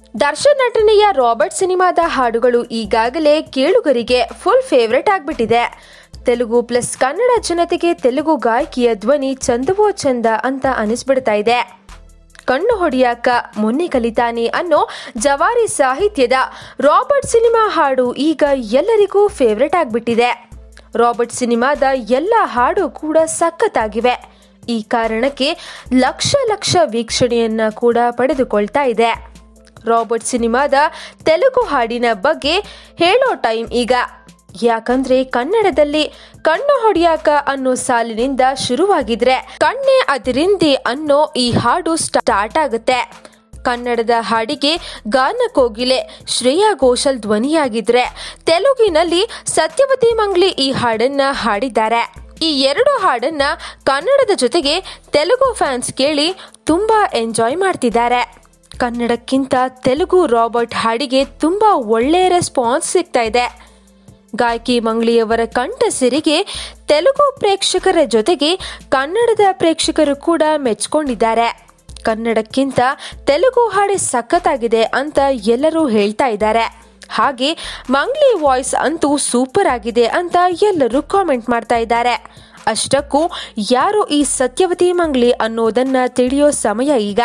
ದರ್ಶನ್ ನಟನೆಯ ರಾಬರ್ಟ್ ಸಿನಿಮಾದ ಹಾಡುಗಳು ಈಗಾಗಲೇ ಕೇಳುಗರಿಗೆ ಫುಲ್ ಫೇವ್ರೆಟ್ ಆಗ್ಬಿಟ್ಟಿದೆ ತೆಲುಗು ಪ್ಲಸ್ ಕನ್ನಡ ಜನತೆಗೆ ತೆಲುಗು ಗಾಯಕಿಯ ಧ್ವನಿ ಚಂದವೋ ಚಂದ ಅಂತ ಅನಿಸ್ಬಿಡ್ತಾ ಇದೆ ಕಣ್ಣು ಹೊಡಿಯಾಕ ಮೊನ್ನೆ ಕಲಿತಾನೆ ಅನ್ನೋ ಜವಾರಿ ಸಾಹಿತ್ಯದ ರಾಬರ್ಟ್ ಸಿನಿಮಾ ಹಾಡು ಈಗ ಎಲ್ಲರಿಗೂ ಫೇವ್ರೆಟ್ ಆಗ್ಬಿಟ್ಟಿದೆ ರಾಬರ್ಟ್ ಸಿನಿಮಾದ ಎಲ್ಲ ಹಾಡು ಕೂಡ ಸಖತ್ತಾಗಿವೆ ಈ ಕಾರಣಕ್ಕೆ ಲಕ್ಷ ಲಕ್ಷ ವೀಕ್ಷಣೆಯನ್ನ ಕೂಡ ಪಡೆದುಕೊಳ್ತಾ ಇದೆ ರಾಬರ್ಟ್ ಸಿನಿಮಾದ ತೆಲುಗು ಹಾಡಿನ ಬಗ್ಗೆ ಹೇಳೋ ಟೈಮ್ ಈಗ ಯಾಕಂದ್ರೆ ಕನ್ನಡದಲ್ಲಿ ಕಣ್ಣು ಹೊಡಿಯಾಕ ಅನ್ನೋ ಸಾಲಿನಿಂದ ಶುರುವಾಗಿದ್ರೆ ಕಣ್ಣೆ ಅದರಿಂದೆ ಅನ್ನೋ ಈ ಹಾಡು ಸ್ಟಾರ್ಟ್ ಆಗುತ್ತೆ ಕನ್ನಡದ ಹಾಡಿಗೆ ಗಾನ ಕೋಗಿಲೆ ಶ್ರೇಯಾ ಘೋಷಲ್ ಧ್ವನಿಯಾಗಿದ್ರೆ ತೆಲುಗಿನಲ್ಲಿ ಸತ್ಯವತಿ ಮಂಗ್ಲಿ ಈ ಹಾಡನ್ನ ಹಾಡಿದ್ದಾರೆ ಈ ಎರಡು ಹಾಡನ್ನ ಕನ್ನಡದ ಜೊತೆಗೆ ತೆಲುಗು ಫ್ಯಾನ್ಸ್ ಕೇಳಿ ತುಂಬಾ ಎಂಜಾಯ್ ಮಾಡ್ತಿದ್ದಾರೆ ಕನ್ನಡಕ್ಕಿಂತ ತೆಲುಗು ರಾಬರ್ಟ್ ಹಾಡಿಗೆ ತುಂಬಾ ಒಳ್ಳೆಯ ರೆಸ್ಪಾನ್ಸ್ ಸಿಗ್ತಾ ಇದೆ ಗಾಯಕಿ ಮಂಗ್ಲಿಯವರ ಕಂಠ ಸಿರಿಗೆ ತೆಲುಗು ಪ್ರೇಕ್ಷಕರ ಜೊತೆಗೆ ಕನ್ನಡದ ಪ್ರೇಕ್ಷಕರು ಕೂಡ ಮೆಚ್ಕೊಂಡಿದ್ದಾರೆ ಕನ್ನಡಕ್ಕಿಂತ ತೆಲುಗು ಹಾಡು ಸಖತ್ತಾಗಿದೆ ಅಂತ ಎಲ್ಲರೂ ಹೇಳ್ತಾ ಇದ್ದಾರೆ ಹಾಗೆ ಮಂಗ್ಲಿ ವಾಯ್ಸ್ ಅಂತೂ ಸೂಪರ್ ಆಗಿದೆ ಅಂತ ಎಲ್ಲರೂ ಕಾಮೆಂಟ್ ಮಾಡ್ತಾ ಇದ್ದಾರೆ ಅಷ್ಟಕ್ಕೂ ಯಾರು ಈ ಸತ್ಯವತಿ ಮಂಗ್ಲಿ ಅನ್ನೋದನ್ನ ತಿಳಿಯೋ ಸಮಯ ಈಗ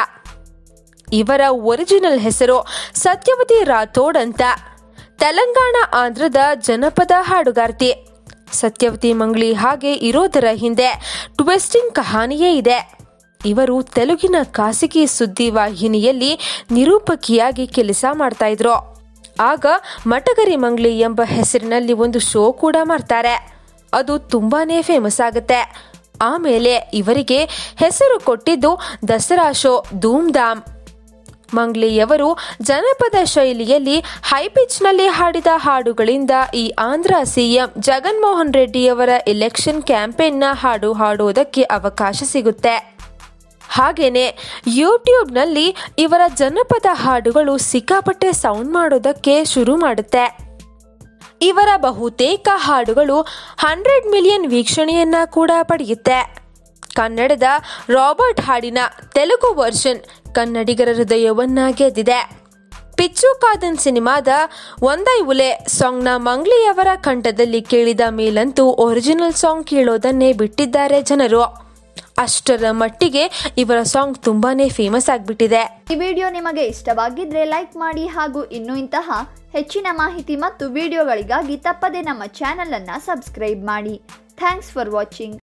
ಇವರ ಒರಿಜಿನಲ್ ಹೆಸರು ಸತ್ಯವತಿ ರಾಥೋಡ್ ಅಂತ ತೆಲಂಗಾಣ ಆಂಧ್ರದ ಜನಪದ ಹಾಡುಗಾರ್ತಿ ಸತ್ಯವತಿ ಮಂಗ್ಲಿ ಹಾಗೆ ಇರೋದರ ಹಿಂದೆ ಟ್ವಿಸ್ಟಿಂಗ್ ಕಹಾನಿಯೇ ಇದೆ ಇವರು ತೆಲುಗಿನ ಖಾಸಗಿ ಸುದ್ದಿ ವಾಹಿನಿಯಲ್ಲಿ ನಿರೂಪಕಿಯಾಗಿ ಕೆಲಸ ಮಾಡ್ತಾ ಇದ್ರು ಆಗ ಮಟಗರಿ ಮಂಗ್ಲಿ ಎಂಬ ಹೆಸರಿನಲ್ಲಿ ಒಂದು ಶೋ ಕೂಡ ಮಾಡ್ತಾರೆ ಅದು ತುಂಬಾನೇ ಫೇಮಸ್ ಆಗುತ್ತೆ ಆಮೇಲೆ ಇವರಿಗೆ ಹೆಸರು ಕೊಟ್ಟಿದ್ದು ದಸರಾ ಶೋ ಧೂಮ್ ಧಾಮ್ ಮಂಗ್ಲಿಯವರು ಜನಪದ ಶೈಲಿಯಲ್ಲಿ ಹೈಪಿಚ್ನಲ್ಲಿ ಹಾಡಿದ ಹಾಡುಗಳಿಂದ ಈ ಆಂಧ್ರ ಸಿಎಂ ಜಗನ್ಮೋಹನ್ ರೆಡ್ಡಿಯವರ ಎಲೆಕ್ಷನ್ ಕ್ಯಾಂಪೇನ್ನ ಹಾಡು ಹಾಡೋದಕ್ಕೆ ಅವಕಾಶ ಸಿಗುತ್ತೆ ಹಾಗೇನೆ ಯೂಟ್ಯೂಬ್ನಲ್ಲಿ ಇವರ ಜನಪದ ಹಾಡುಗಳು ಸಿಕ್ಕಾಪಟ್ಟೆ ಸೌಂಡ್ ಮಾಡೋದಕ್ಕೆ ಶುರು ಮಾಡುತ್ತೆ ಇವರ ಬಹುತೇಕ ಹಾಡುಗಳು ಹಂಡ್ರೆಡ್ ಮಿಲಿಯನ್ ವೀಕ್ಷಣೆಯನ್ನ ಕೂಡ ಪಡೆಯುತ್ತೆ ಕನ್ನಡದ ರಾಬರ್ಟ್ ಹಾಡಿನ ತೆಲುಗು ವರ್ಷನ್ ಕನ್ನಡಿಗರ ಹೃದಯವನ್ನ ಗೆದ್ದಿದೆ ಪಿಚ್ಚು ಕಾದನ್ ಸಿನಿಮಾದ ಒಂದೈ ಉಲೆ ಸಾಂಗ್ನ ಮಂಗ್ಲಿಯವರ ಕಂಠದಲ್ಲಿ ಕೇಳಿದ ಮೇಲಂತೂ ಒರಿಜಿನಲ್ ಸಾಂಗ್ ಕೇಳೋದನ್ನೇ ಬಿಟ್ಟಿದ್ದಾರೆ ಜನರು ಅಷ್ಟರ ಮಟ್ಟಿಗೆ ಇವರ ಸಾಂಗ್ ತುಂಬಾನೇ ಫೇಮಸ್ ಆಗಿಬಿಟ್ಟಿದೆ ಈ ವಿಡಿಯೋ ನಿಮಗೆ ಇಷ್ಟವಾಗಿದ್ರೆ ಲೈಕ್ ಮಾಡಿ ಹಾಗೂ ಇನ್ನೂ ಇಂತಹ ಹೆಚ್ಚಿನ ಮಾಹಿತಿ ಮತ್ತು ವಿಡಿಯೋಗಳಿಗಾಗಿ ತಪ್ಪದೆ ನಮ್ಮ ಚಾನಲ್ ಅನ್ನ ಸಬ್ಸ್ಕ್ರೈಬ್ ಮಾಡಿ ಥ್ಯಾಂಕ್ಸ್ ಫಾರ್ ವಾಚಿಂಗ್